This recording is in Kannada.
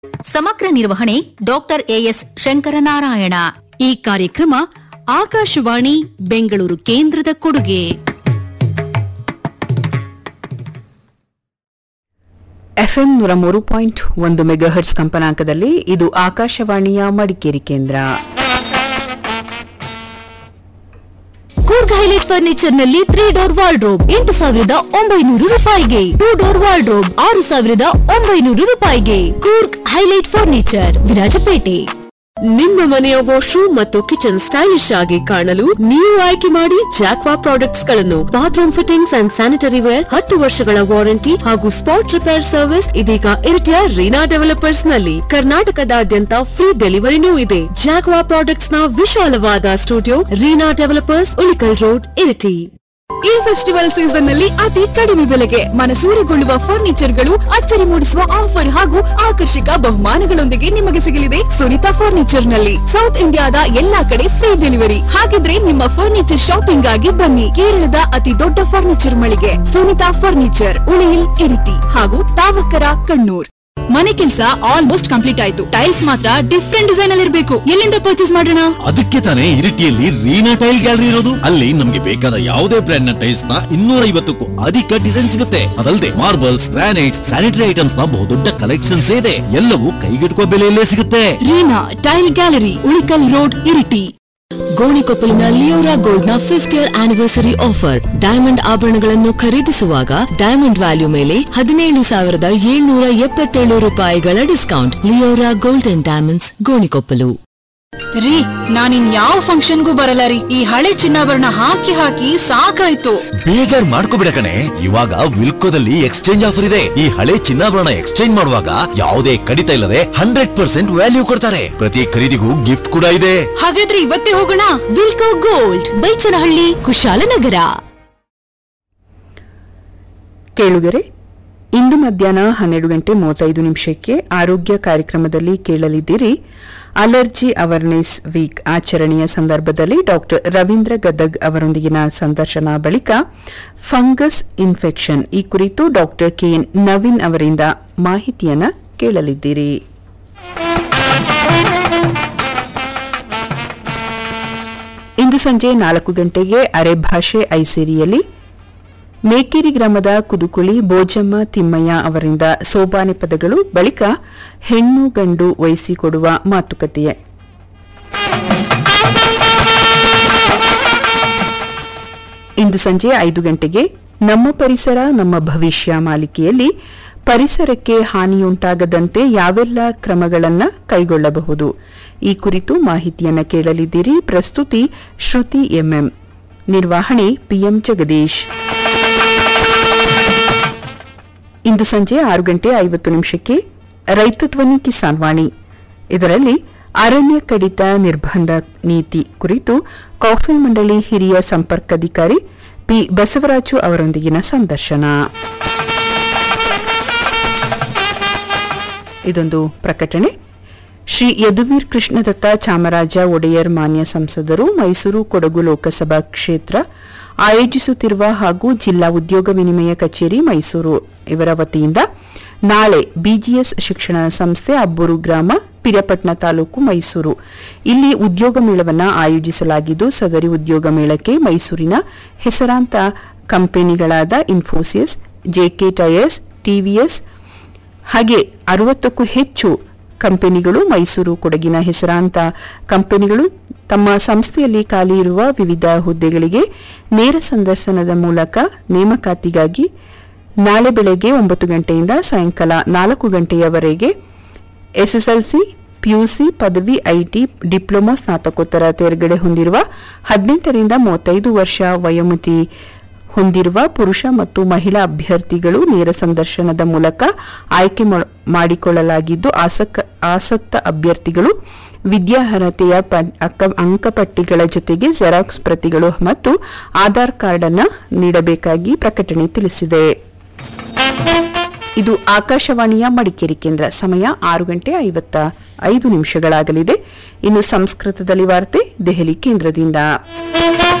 ಸಮಗ್ರ ನಿರ್ವಹಣೆ ಡಾಕ್ಟರ್ ಎಎಸ್ ಶಂಕರನಾರಾಯಣ ಈ ಕಾರ್ಯಕ್ರಮ ಆಕಾಶವಾಣಿ ಬೆಂಗಳೂರು ಕೇಂದ್ರದ ಕೊಡುಗೆ ಎಫ್ಎಂ ನೂರ ಮೂರು ಪಾಯಿಂಟ್ ಒಂದು ಮೆಗಾಹರ್ಟ್ಸ್ ಕಂಪನಾಂಕದಲ್ಲಿ ಇದು ಆಕಾಶವಾಣಿಯ ಮಡಿಕೇರಿ ಕೇಂದ್ರ ಕೂರ್ಗ್ ಹೈಲೈಟ್ ಫರ್ನಿಚರ್ ನಲ್ಲಿ ತ್ರೀ ಡೋರ್ ವಾರ್ಡ್ರೋಬ್ ಎಂಟು ಸಾವಿರದ ಒಂಬೈನೂರು ರೂಪಾಯಿಗೆ ಟೂ ಡೋರ್ ವಾರ್ಡ್ರೋಬ್ ಆರು ಸಾವಿರದ ಒಂಬೈನೂರು ರೂಪಾಯಿಗೆ ಕೂರ್ಗ್ ಹೈಲೈಟ್ ಫರ್ನಿಚರ್ ವಿರಾಜಪೇಟೆ ನಿಮ್ಮ ಮನೆಯ ವಾಶ್ರೂಮ್ ಮತ್ತು ಕಿಚನ್ ಸ್ಟೈಲಿಶ್ ಆಗಿ ಕಾಣಲು ನೀವು ಆಯ್ಕೆ ಮಾಡಿ ಜಾಕ್ವಾ ಪ್ರಾಡಕ್ಟ್ಸ್ ಗಳನ್ನು bathroom fittings and sanitary ware ಹತ್ತು ವರ್ಷಗಳ ವಾರಂಟಿ ಹಾಗೂ ಸ್ಪಾಟ್ ರಿಪೇರ್ ಸರ್ವಿಸ್ ಇದೀಗ ಇರಿಟಿಯ ರೀನಾ ಡೆವಲಪರ್ಸ್ ನಲ್ಲಿ ಕರ್ನಾಟಕದಾದ್ಯಂತ ಫ್ರೀ ಡೆಲಿವರಿನೂ ಇದೆ ಜಾಕ್ವಾ ಪ್ರಾಡಕ್ಟ್ಸ್ ನ ವಿಶಾಲವಾದ studio Reena developers Ulikkal road Iritty ಈ ಫೆಸ್ಟಿವಲ್ ಸೀಸನ್ ನಲ್ಲಿ ಅತಿ ಕಡಿಮೆ ಬೆಲೆಗೆ ಮನಸೂರೆಗೊಳ್ಳುವ ಫರ್ನಿಚರ್ ಗಳು ಅಚ್ಚರಿ ಮೂಡಿಸುವ ಆಫರ್ ಹಾಗೂ ಆಕರ್ಷಕ ಬಹುಮಾನಗಳೊಂದಿಗೆ ನಿಮಗೆ ಸಿಗಲಿದೆ ಸುನಿತಾ ಫರ್ನಿಚರ್ ನಲ್ಲಿ ಸೌತ್ ಇಂಡಿಯಾದ ಎಲ್ಲಾ ಕಡೆ ಫ್ರೀ ಡೆಲಿವರಿ ಹಾಗಿದ್ರೆ ನಿಮ್ಮ ಫರ್ನಿಚರ್ ಶಾಪಿಂಗ್ ಆಗಿ ಬನ್ನಿ ಕೇರಳದ ಅತಿ ದೊಡ್ಡ ಫರ್ನಿಚರ್ ಮಳಿಗೆ ಸುನಿತಾ ಫರ್ನಿಚರ್ ಉಳಿಯಿಲ್ ಇರಿಟಿ ಹಾಗೂ ತಾವಕ್ಕರ ಕಣ್ಣೂರ್ ಮನೆ ಕೆಲಸ ಆಲ್ಮೋಸ್ಟ್ ಕಂಪ್ಲೀಟ್ ಆಯ್ತು ಟೈಲ್ಸ್ ಮಾತ್ರ ಡಿಫ್ರೆಂಟ್ ಡಿಸೈನ್ ಅಲ್ಲಿ ಇರಬೇಕು ಎಲ್ಲಿಂದ ಪರ್ಚೇಸ್ ಮಾಡೋಣ ಅದಕ್ಕೆ ತಾನೇ ಇರಿಟಿಯಲ್ಲಿ ರೀನಾ ಟೈಲ್ ಗ್ಯಾಲರಿ ಇರೋದು ಅಲ್ಲಿ ನಮ್ಗೆ ಬೇಕಾದ ಯಾವುದೇ ಬ್ರ್ಯಾಂಡ್ ನ ಟೈಲ್ಸ್ ನ ಇನ್ನೂರ ಐವತ್ತಕ್ಕೂ ಅಧಿಕ ಡಿಸೈನ್ ಸಿಗುತ್ತೆ ಅದಲ್ಲದೆ ಮಾರ್ಬಲ್ಸ್ ಗ್ರಾನೈಟ್ಸ್ ಸ್ಯಾನಿಟರಿ ಐಟಮ್ಸ್ ನ ಬಹುದೊಡ್ಡ ಕಲೆಕ್ಷನ್ಸ್ ಇದೆ ಎಲ್ಲವೂ ಕೈಗೆಟುಕುವ ಬೆಲೆಯಲ್ಲೇ ಸಿಗುತ್ತೆ Reena tile gallery Ulikkal road Iritty ಗೋಣಿಕೊಪ್ಪಲಿನ ಲಿಯೋರಾ ಗೋಲ್ಡ್ ನ fifth year anniversary offer diamond ಆಭರಣಗಳನ್ನು ಖರೀದಿಸುವಾಗ ಡೈಮಂಡ್ ವ್ಯಾಲ್ಯೂ ಮೇಲೆ ಹದಿನೇಳು ಸಾವಿರದ ಏಳ್ನೂರ ಎಪ್ಪತ್ತೇಳು ರೂಪಾಯಿಗಳ discount Leora gold and diamonds Gonikoppal ರೀ ನಾನಿನ್ ಯಾವ ಫಂಕ್ಷನ್ಗೂ ಬರಲ್ಲ ರೀ ಈ ಹಳೆ ಚಿನ್ನಾಭರಣ ಹಾಕಿ ಹಾಕಿ ಸಾಕಾಯ್ತು ಬೇಜಾರ್ ಮಾಡ್ಕೋಬಿಡ ಕಣೆ ಇವಾಗ ವಿಲ್ಕೋದಲ್ಲಿ ಎಕ್ಸ್ಚೇಂಜ್ ಆಫರ್ ಇದೆ ಈ ಹಳೆ ಚಿನ್ನಾಭರಣ ಎಕ್ಸ್ಚೇಂಜ್ ಮಾಡುವಾಗ ಯಾವುದೇ ಕಡಿತ ಇಲ್ಲದೆ ಹಂಡ್ರೆಡ್ ಪರ್ಸೆಂಟ್ ವ್ಯಾಲ್ಯೂ ಕೊಡ್ತಾರೆ ಪ್ರತಿ ಖರೀದಿಗೂ ಗಿಫ್ಟ್ ಕೂಡ ಇದೆ ಹಾಗಾದ್ರೆ ಇವತ್ತೇ ಹೋಗೋಣ ವಿಲ್ಕೋ ಗೋಲ್ಡ್ ಬೈಚನಹಳ್ಳಿ ಕುಶಾಲನಗರ ಕೇಳುಗರೆ ಇಂದು ಮಧ್ಯಾಹ್ನ ಹನ್ನೆರಡು ಗಂಟೆ ಮೂವತ್ತೈದು ನಿಮಿಷಕ್ಕೆ ಆರೋಗ್ಯ ಕಾರ್ಯಕ್ರಮದಲ್ಲಿ ಕೇಳಲಿದ್ದೀರಿ ಅಲರ್ಜಿ ಅವೇರ್ನೆಸ್ ವೀಕ್ ಆಚರಣೆಯ ಸಂದರ್ಭದಲ್ಲಿ ಡಾಕ್ಟರ್ ರವೀಂದ್ರ ಗದಗ್ ಅವರೊಂದಿಗಿನ ಸಂದರ್ಶನ ಬಳಿಕ ಫಂಗಸ್ ಇನ್ಫೆಕ್ಷನ್ ಈ ಕುರಿತು ಡಾಕ್ಟರ್ ಕೆಎನ್ ನವೀನ್ ಅವರಿಂದ ಮಾಹಿತಿಯನ್ನ ಕೇಳಲಿದ್ದೀರಿ ಇಂದು ಸಂಜೆ ನಾಲ್ಕು ಗಂಟೆಗೆ ಅರೆಭಾಷೆ ಐಸೇರಿಯಲ್ಲಿ ಮೇಕೇರಿ ಗ್ರಾಮದ ಕುದುಕುಳಿ ಬೋಜಮ್ಮ ತಿಮ್ಮಯ್ಯ ಅವರಿಂದ ಸೋಬಾನೆ ಪದಗಳು ಬಳಿಕ ಹೆಣ್ಣು ಗಂಡು ವಹಿಸಿಕೊಡುವ ಮಾತುಕತೆ ಇಂದು ಸಂಜೆ ಐದು ಗಂಟೆಗೆ ನಮ್ಮ ಪರಿಸರ ನಮ್ಮ ಭವಿಷ್ಯ ಮಾಲಿಕೆಯಲ್ಲಿ ಪರಿಸರಕ್ಕೆ ಹಾನಿಯುಂಟಾಗದಂತೆ ಯಾವೆಲ್ಲ ಕ್ರಮಗಳನ್ನು ಕೈಗೊಳ್ಳಬಹುದು ಈ ಕುರಿತು ಮಾಹಿತಿಯನ್ನು ಕೇಳಲಿದ್ದೀರಿ ಪ್ರಸ್ತುತಿ ಶ್ರುತಿ ಎಂಎಂ ನಿರ್ವಹಣೆ ಪಿಎಂ ಜಗದೀಶ್ ಇಂದು ಸಂಜೆ ಆರು ಗಂಟೆ ಐವತ್ತು ನಿಮಿಷಕ್ಕೆ ರೈತ ಧ್ವನಿ ಕಿಸಾನ್ ವಾಣಿ ಇದರಲ್ಲಿ ಅರಣ್ಯ ಕಡಿತ ನಿರ್ಬಂಧ ನೀತಿ ಕುರಿತು ಕಾಫಿ ಮಂಡಳಿ ಹಿರಿಯ ಸಂಪರ್ಕಾಧಿಕಾರಿ ಪಿ ಬಸವರಾಜು ಅವರೊಂದಿಗಿನ ಸಂದರ್ಶನ ಇದೊಂದು ಪ್ರಕಟಣೆ ಶ್ರೀ ಯದುವೀರ್ ಕೃಷ್ಣದತ್ತ ಚಾಮರಾಜ ಒಡೆಯರ್ ಮಾನ್ಯ ಸಂಸದರು ಮೈಸೂರು ಕೊಡಗು ಲೋಕಸಭಾ ಕ್ಷೇತ್ರ ಆಯೋಜಿಸುತ್ತಿರುವ ಹಾಗೂ ಜಿಲ್ಲಾ ಉದ್ಯೋಗ ವಿನಿಮಯ ಕಚೇರಿ ಮೈಸೂರು ಇವರ ವತಿಯಿಂದ ನಾಳೆ ಬಿಜಿಎಸ್ ಶಿಕ್ಷಣ ಸಂಸ್ಥೆ ಅಬ್ಬೂರು ಗ್ರಾಮ ಪಿರಿಯಪಟ್ಟಣ ತಾಲೂಕು ಮೈಸೂರು ಇಲ್ಲಿ ಉದ್ಯೋಗ ಮೇಳವನ್ನು ಆಯೋಜಿಸಲಾಗಿದ್ದು ಸದರಿ ಉದ್ಯೋಗ ಮೇಳಕ್ಕೆ ಮೈಸೂರಿನ ಹೆಸರಾಂತ ಕಂಪನಿಗಳಾದ ಇನ್ಫೋಸಿಸ್ ಜೆಕೆ ಟೈರ್ಸ್ ಟಿವಿಎಸ್ ಹಾಗೆ ಅರವತ್ತಕ್ಕೂ ಹೆಚ್ಚು ಕಂಪನಿಗಳು ಮೈಸೂರು ಕೊಡಗಿನ ಹೆಸರಾಂತ ಕಂಪನಿಗಳು ತಮ್ಮ ಸಂಸ್ಥೆಯಲ್ಲಿ ಖಾಲಿ ಇರುವ ವಿವಿಧ ಹುದ್ದೆಗಳಿಗೆ ನೇರ ಸಂದರ್ಶನದ ಮೂಲಕ ನೇಮಕಾತಿಗಾಗಿ ನಾಳೆ ಬೆಳಗ್ಗೆ ಒಂಬತ್ತು ಗಂಟೆಯಿಂದ ಸಾಯಂಕಾಲ ನಾಲ್ಕು ಗಂಟೆಯವರೆಗೆ ಎಸ್ಎಸ್ಎಲ್ಸಿ ಪಿಯುಸಿ ಪದವಿ ಐಟಿ ಡಿಪ್ಲೊಮಾ ಸ್ನಾತಕೋತ್ತರ ತೇರ್ಗಡೆ ಹೊಂದಿರುವ ಹದಿನೆಂಟರಿಂದ ಮೂವತ್ತೈದು ವರ್ಷ ವಯೋಮಿತಿ ಹೊಂದಿರುವ ಪುರುಷ ಮತ್ತು ಮಹಿಳಾ ಅಭ್ಯರ್ಥಿಗಳು ನೇರ ಸಂದರ್ಶನದ ಮೂಲಕ ಆಯ್ಕೆ ಮಾ- ಮಾಡಿಕೊಳ್ಳಲಾಗಿದ್ದು ಆಸಕ- ಆಸಕ್ತ ಅಭ್ಯರ್ಥಿಗಳು ವಿದ್ಯಾರ್ಹತೆಯ ಪ- ಅಕ್ಕ- ಅಂಕಪಟ್ಟಿಗಳ ಜೊತೆಗೆ ಜೆರಾಕ್ಸ್ ಪ್ರತಿಗಳು ಮತ್ತು ಆಧಾರ್ ಕಾರ್ಡ್ ಅನ್ನು ನೀಡಬೇಕಾಗಿ ಪ್ರಕಟಣೆ ತಿಳಿಸಿದೆ ಇದು ಆಕಾಶವಾಣಿಯ ಮಡಿಕೇರಿ ಕೇಂದ್ರ ಸಮಯ ಆರು ಗಂಟೆ ಐವತ್ತ ಐದು ನಿಮಿಷಗಳಾಗಲಿದೆ ಇನ್ನು ಸಂಸ್ಕೃತದಲ್ಲಿ ವಾರ್ತೆ ದೆಹಲಿ ಕೇಂದ್ರದಿಂದ